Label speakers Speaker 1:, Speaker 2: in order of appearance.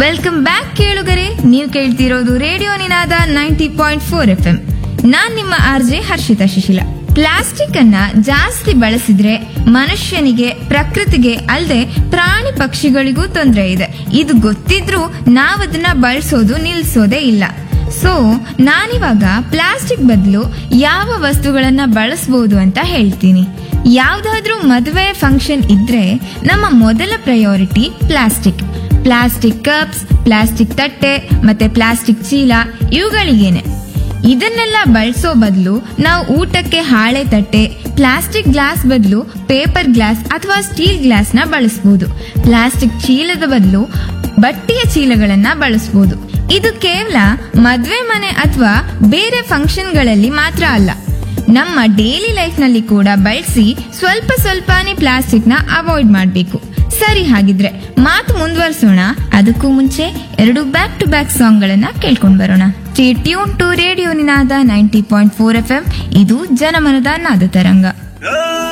Speaker 1: welcome back ಕೇಳುಗರೆ ನೀವು ಕೇಳ್ತಿರೋದು radio Ninaada ninety point four F M ನಾನ್ ನಿಮ್ಮ ಆರ್ಜೆ ಹರ್ಷಿತಾ ಶಿಶಿಲ ಪ್ಲಾಸ್ಟಿಕ್ ಅನ್ನ ಜಾಸ್ತಿ ಬಳಸಿದ್ರೆ ಮನುಷ್ಯನಿಗೆ ಪ್ರಕೃತಿಗೆ ಅಲ್ಲದೆ ಪ್ರಾಣಿ ಪಕ್ಷಿಗಳಿಗೂ ತೊಂದರೆ ಇದೆ ಇದು ಗೊತ್ತಿದ್ರೂ ನಾವದನ್ನ ಬಳಸೋದು ನಿಲ್ಸೋದೇ ಇಲ್ಲ ಸೊ ನಾನಿವಾಗ ಪ್ಲಾಸ್ಟಿಕ್ ಬದಲು ಯಾವ ವಸ್ತುಗಳನ್ನ ಬಳಸಬಹುದು ಅಂತ ಹೇಳ್ತೀನಿ ಯಾವ್ದಾದ್ರೂ ಮದುವೆ ಫಂಕ್ಷನ್ ಇದ್ರೆ ನಮ್ಮ ಮೊದಲ priority plastic plastic cups plastic ತಟ್ಟೆ ಮತ್ತೆ ಪ್ಲಾಸ್ಟಿಕ್ ಚೀಲ ಇವುಗಳಿಗೇನೆ ಇದನ್ನೆಲ್ಲ ಬಳಸೋ ಬದಲು ನಾವು ಊಟಕ್ಕೆ ಹಾಳೆ ತಟ್ಟೆ ಪ್ಲಾಸ್ಟಿಕ್ ಗ್ಲಾಸ್ ಬದಲು ಪೇಪರ್ ಗ್ಲಾಸ್ ಅಥವಾ ಸ್ಟೀಲ್ ಗ್ಲಾಸ್ ನ ಬಳಸಬಹುದು ಪ್ಲಾಸ್ಟಿಕ್ ಚೀಲದ ಬದಲು ಬಟ್ಟೆಯ ಚೀಲಗಳನ್ನ ಬಳಸಬಹುದು ಇದು ಕೇವಲ ಮದ್ವೆ ಮನೆ ಅಥವಾ ಬೇರೆ ಫಂಕ್ಷನ್ಗಳಲ್ಲಿ ಮಾತ್ರ ಅಲ್ಲ ನಮ್ಮ ಡೈಲಿ ಲೈಫ್ ನಲ್ಲಿ ಕೂಡ ಬಳಸಿ ಸ್ವಲ್ಪ ಸ್ವಲ್ಪನೇ ಪ್ಲಾಸ್ಟಿಕ್ ನ ಅವಾಯ್ಡ್ ಮಾಡಬೇಕು ಸರಿ ಹಾಗಿದ್ರೆ ಮಾತು ಮುಂದುವರಿಸೋಣ ಅದಕ್ಕೂ ಮುಂಚೆ ಎರಡು ಬ್ಯಾಕ್ ಟು ಬ್ಯಾಕ್ ಸಾಂಗ್ ಗಳನ್ನ ಕೇಳ್ಕೊಂಡ್ ಬರೋಣ tune to radio Ninaada ninety point four F M ಇದು ಜನಮನದ ನಾದ ತರಂಗ